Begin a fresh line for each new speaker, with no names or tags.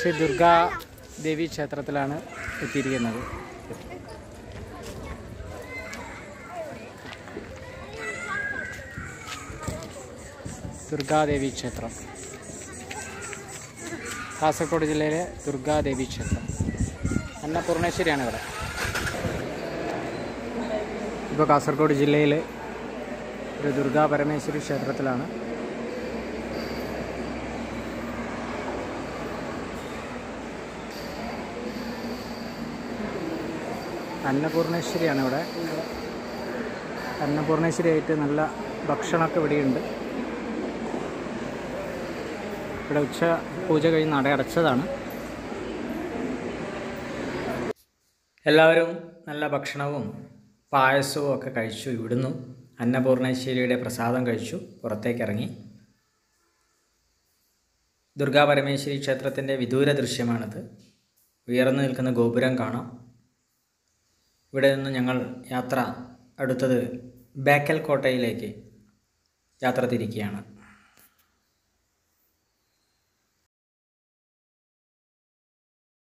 ശ്രീ ദുർഗാ ദേവി ക്ഷേത്രത്തിലാണ് എത്തിയിരിക്കുന്നത് ദുർഗാദേവി ക്ഷേത്രം കാസർഗോഡ് ജില്ലയിലെ ദുർഗാദേവി ക്ഷേത്രം അന്നപൂർണേശ്വരിയാണ് ഇവിടെ ഇപ്പോൾ കാസർഗോഡ് ജില്ലയിലെ ഒരു ദുർഗാ പരമേശ്വരി ക്ഷേത്രത്തിലാണ് അന്നപൂർണേശ്വരിയാണ് ഇവിടെ അന്നപൂർണേശ്വരിയായിട്ട് നല്ല ഭക്ഷണമൊക്കെ ഇവിടെയുണ്ട് ഇവിടെ ഉച്ച പൂജ കഴിഞ്ഞ് നട അടച്ചതാണ് എല്ലാവരും നല്ല ഭക്ഷണവും പായസവും ഒക്കെ കഴിച്ചു ഇവിടുന്നു അന്നപൂർണേശ്വരിയുടെ പ്രസാദം കഴിച്ചു പുറത്തേക്ക് ഇറങ്ങി ദുർഗാ പരമേശ്വരി ക്ഷേത്രത്തിൻ്റെ വിദൂര ദൃശ്യമാണിത് ഉയർന്നു നിൽക്കുന്ന ഗോപുരം കാണാം ഇവിടെ നിന്ന് ഞങ്ങൾ യാത്ര അടുത്തത് ബേക്കൽ കോട്ടയിലേക്ക് യാത്ര തിരിക്കുകയാണ്